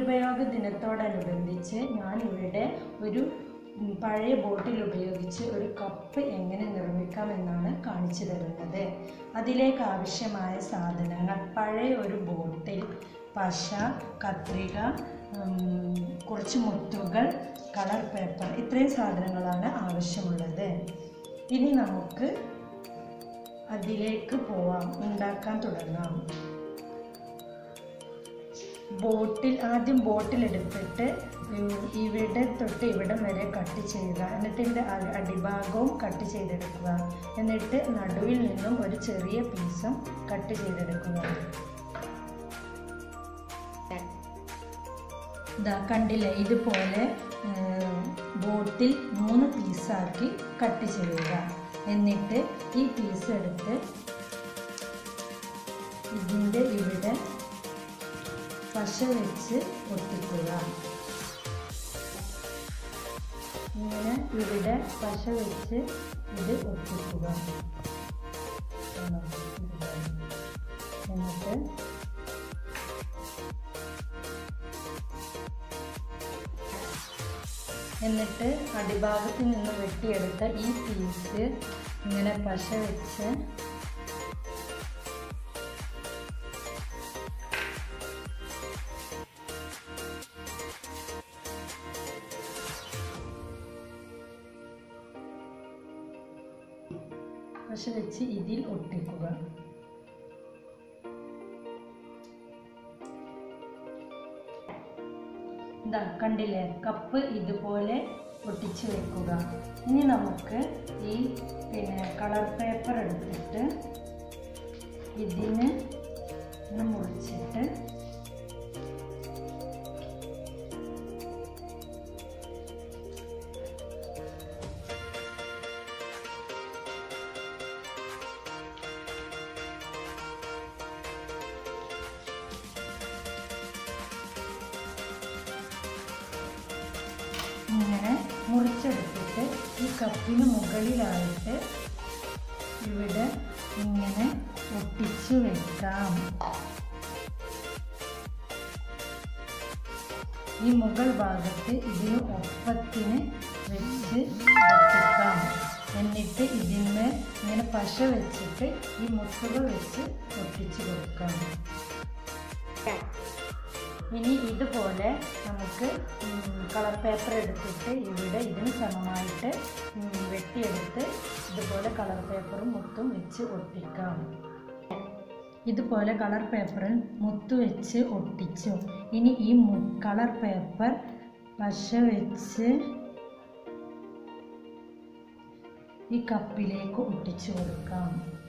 പുനരുപയോഗ ദിനത്തോടനുബന്ധിച്ച് ഞാൻ ഇവിടെ ഒരു ഉം, പഴയ ബോട്ടിൽ ഉപയോഗിച്ച് ഒരു കപ്പ് എങ്ങനെ നിർമ്മിക്കാമെന്നാണ് കാണിച്ചു തരുന്നത് അതിലേക്ക് ആവശ്യമായ സാധനങ്ങൾ പഴയ ഒരു ബോട്ടിൽ പശ കത്രിക ഉം, കുറച്ച് മുത്തുകൾ കളർ പേപ്പർ ഇത്രയും സാധനങ്ങളാണ് ആവശ്യമുള്ളത് ഇനി നമുക്ക് അതിലേക്ക് പോവാം ഉണ്ടാക്കാൻ തുടങ്ങാം ബോട്ടിൽ ആദ്യം ബോട്ടിൽ എടുത്തിട്ട് ഉം, ഇവിടെ തൊട്ട് ഇവിടം വരെ കട്ട് ചെയ്യുക എന്നിട്ട് ഇതിൻ്റെ അ- അടിഭാഗവും കട്ട് ചെയ്തെടുക്കുക എന്നിട്ട് നടുവിൽ നിന്നും ഒരു ചെറിയ പീസും കട്ട് ചെയ്തെടുക്കുക ഇതാ കണ്ടില്ലേ ഇതുപോലെ ഉം, ബോട്ടിൽ മൂന്ന് പീസാക്കി കട്ട് ചെയ്യുക എന്നിട്ട് ഈ പീസ് എടുത്ത് ഇതിൻ്റെ ഇവിടെ പശ വെച്ച് ഒട്ടിക്കുക ഇങ്ങനെ ഇവിടെ പശ വെച്ച് ഇത് ഒട്ടിക്കുക കണ്ടോ? ഇതുപോലെ. എന്നിട്ട് എന്നിട്ട് അടിഭാഗത്ത് നിന്ന് വെട്ടിയെടുത്ത ഈ പീസ് ഇങ്ങനെ പശ വെച്ച് പശ വെച്ച് ഇതിൽ ഒട്ടിക്കുക ഇതാ കണ്ടില്ലേ കപ്പ് ഇതുപോലെ ഒട്ടിച്ച് വെക്കുക ഇനി നമുക്ക് ഈ പിന്നെ കളർ പേപ്പർ എടുത്തിട്ട് ഇതിന് ഇങ്ങനെ മുറിച്ചിട്ട് ഇങ്ങനെ മുറിച്ചെടുത്തിട്ട് ഈ കപ്പിന് മുകളിലായിട്ട് ഇവിടെ ഇങ്ങനെ ഒട്ടിച്ചു വെക്കാം ഈ മുകൾ ഭാഗത്ത് ഇതിന് ഒപ്പത്തിന് വെച്ച് ഒട്ടിക്കാം എന്നിട്ട് ഇതിന്മേൽ ഇങ്ങനെ പശ വെച്ചിട്ട് ഈ മുത്തുകൾ വെച്ച് ഒട്ടിച്ചു കൊടുക്കാം ഇനി ഇതുപോലെ നമുക്ക് കളർ പേപ്പർ എടുത്തിട്ട് ഇവിടെ ഇതിന് സമമായിട്ട് ഉം, വെട്ടിയെടുത്ത് ഇതുപോലെ കളർ പേപ്പറും മുത്തും വെച്ച് ഒട്ടിക്കാം ഇതുപോലെ കളർ പേപ്പറിൽ മുത്ത് വെച്ച് ഒട്ടിച്ചു ഇനി ഈ മു കളർ പേപ്പർ പശ വെച്ച് ഈ കപ്പിലേക്ക് ഒട്ടിച്ചു കൊടുക്കാം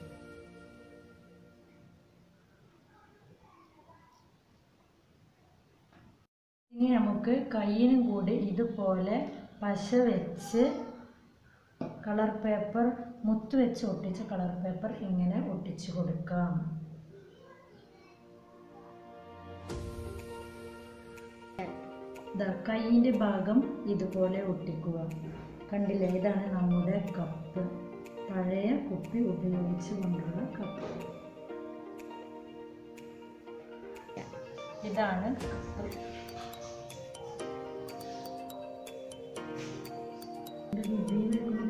ഇനി നമുക്ക് കയ്യിനും കൂടി ഇതുപോലെ പശ വെച്ച് കളർ പേപ്പർ മുത്ത് വെച്ച് ഒട്ടിച്ച കളർ പേപ്പർ ഇങ്ങനെ ഒട്ടിച്ചു കൊടുക്കാം ദാ കൈയിൻ്റെ ഭാഗം ഇതുപോലെ ഒട്ടിക്കുക കണ്ടില്ലേ ഇതാണ് നമ്മുടെ കപ്പ് പഴയ കുപ്പി ഉപയോഗിച്ച് കൊണ്ടുള്ള കപ്പ് ഇതാണ് കപ്പ് ഇത് രുചിയിൽ